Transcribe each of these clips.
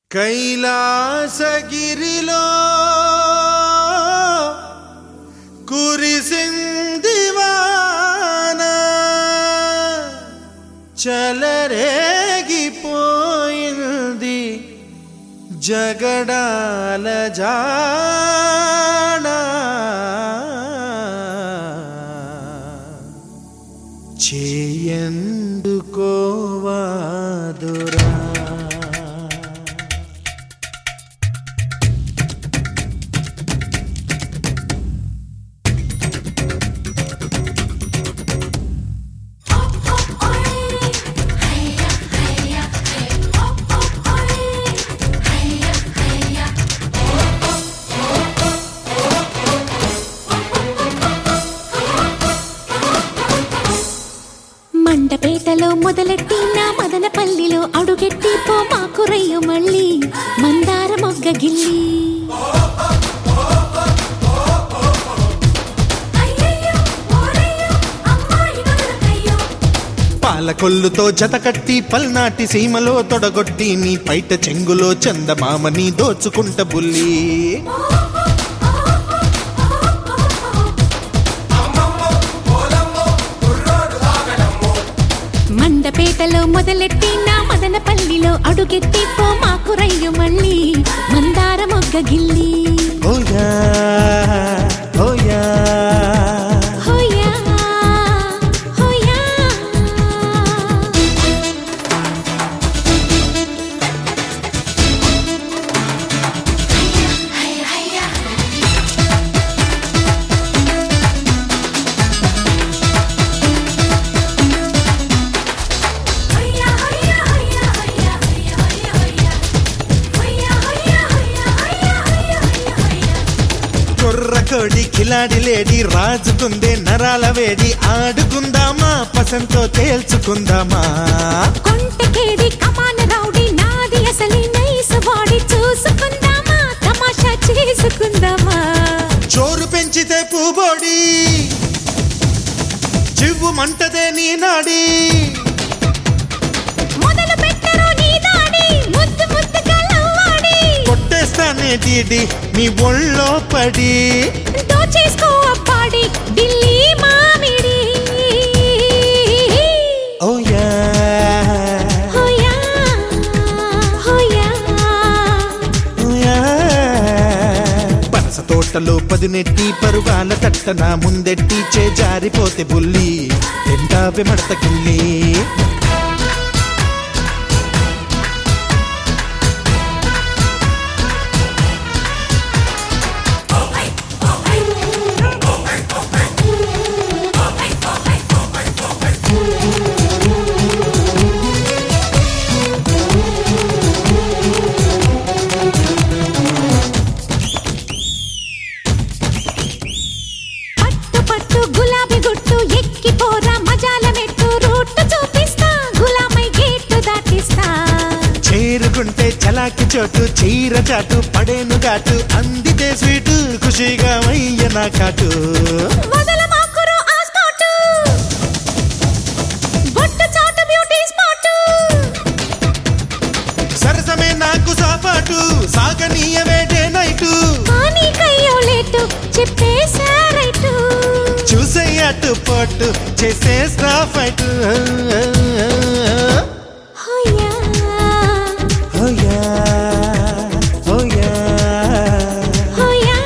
కైలాసగిరిలో కురిసిందివాన చలరేగిపోయింది జగడాల జాణ చేయందుకోవాదురా మండపేటలో మొదలెట్టి నా మదనపల్లిలో అడుగెట్టి పో మాకు రయ్యు మళ్ళీ మందార మొగ్గ గిల్లి పాలకొల్లుతో జతకట్టి పల్నాటి సీమలో తొడగొట్టి నీ పైట చెంగులో చందమామని దోచుకుంట బుల్లి మండపేటలో మొదలెట్టి నా మదనపల్లిలో అడుగెట్టి పో మాకు రయ్యు మళ్ళీ మందార మొగ్గ గిల్లి ఓయా ఓయా హోయా హోయా కొర్రకోడి కిలాడి లేడి రాజుకుందే నరాల వేడి ఆడుకుందామా పసంతో తేల్చుకుందామా కొంటకేడి కమాన రౌడీ నాది అసలి నైస్ బాడీ చూసుకుందామా తమాషా చేసుకుందామా చోరు పెంచితే పూబోడి చివ్వు మంటదే నీ నాడి మొదలు పెట్టరు నీ దాడి ముద్దు ముద్దు కలవాడి కొట్టేస్తానే డీడి నీ ఒళ్ళో పడి దోచేసుకో అప్పాడి ఢిల్లీ మామిడి ఓయా హోయా హోయా ఓయా. పనస తోటలో పదునెట్టి పరుగాల తట్టన ముందెట్టి చే జారిపోతే బుల్లి తింటావే మడతకిల్లి పట్టు పట్టు గులాబీ గుట్టు ఎక్కిపోరా మజాల మెట్టు రూట్ చూపిస్తా గులామై గేటు దాటిస్తా చేరుకుంటే చలాకి చోటు చీర చాటు పడేను ఘాటు అందితే స్వీటు ఖుషిగా వయ్య నా కాటు వదల మాకురు ఆ స్పాటు బొట్టు చాటు బ్యూటీ స్పాటు సరసమే నాకు సాపాటు సాగనీయ వేటే నైటు కానీ కయ్యో లేటు చెప్పేశారైటు చూసే అటు పోటు చేసే ఫైట్ హోయా ఓయా ఓయా హోయా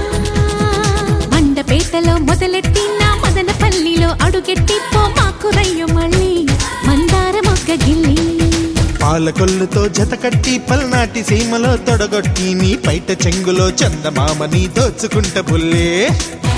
మండపేటలో మొదలెట్టి నా మదనపల్లిలో అడుగెట్టి పో మాకు రయ్యు మళ్ళీ మందార మొగ్గ గిల్లి పాలకొల్లుతో జతకట్టి పల్నాటి సీమలో తొడగొట్టి నీ పైట చెంగులో చందమామని దోచుకుంట బుల్లే